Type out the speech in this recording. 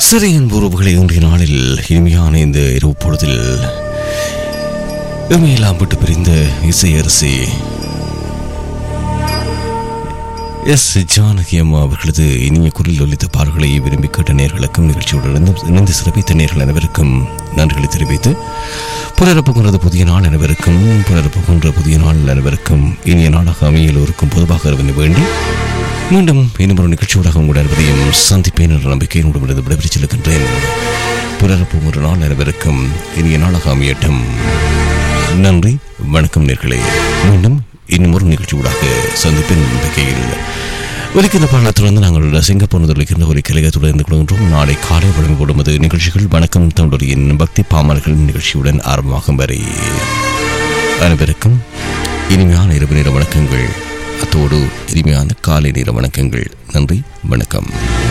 சிறையின் உறவுகளை இன்றைய நாளில் இனிமையான இந்த இரவு பொழுதில் இமையெல்லாம் விட்டு பிரிந்த இசையரசி எஸ் ஜானகி அம்மா அவர்களது இனிய குரலில் ஒலித்த பாடல்களை விரும்பி கேட்ட நேர்களுக்கும் நிகழ்ச்சியோடு இணைந்து- இணைந்து சிறப்பித்த நேர்கள் அனைவருக்கும் நன்றிகளை தெரிவித்து புனரப்புகின்றது புதிய நாள் அனைவருக்கும் புனரப்புகின்ற புதிய நாள் அனைவருக்கும் இனிய நாளாக அமையலோருக்கும் பொதுவாக இருவனை வேண்டி மீண்டும் இன்னும் ஒரு நிகழ்ச்சியோடாக உங்கள் அனைவரையும் சந்திப்பேன் என்ற நம்பிக்கையினுடன் விடைபெற்றுச் செல்கின்றேன் புனரப்புகின்ற நாள் அனைவருக்கும் இனிய நாளாக அமையட்டும் நன்றி வணக்கம் நேர்களே மீண்டும் இன்னும் ஒரு நிகழ்ச்சியூடாக சந்திப்பின் நம்பிக்கையில் ஒலிக்கின்ற பாடத்திலிருந்து நாங்கள் சிங்கப்பூர் முதல் ஒலிக்கின்ற ஒரு கிளையத்துடன் இருந்து கொள்கின்றோம் நாளை காலை வழங்கி கொடுமது நிகழ்ச்சிகள் வணக்கம் தொண்டரியின் பக்தி பாமர்கள் நிகழ்ச்சியுடன் ஆரம்பமாகும் வரை அனைவருக்கும் இனிமையான இரவு நேர வணக்கங்கள் அத்தோடு இனிமையான காலை நேர வணக்கங்கள் நன்றி வணக்கம்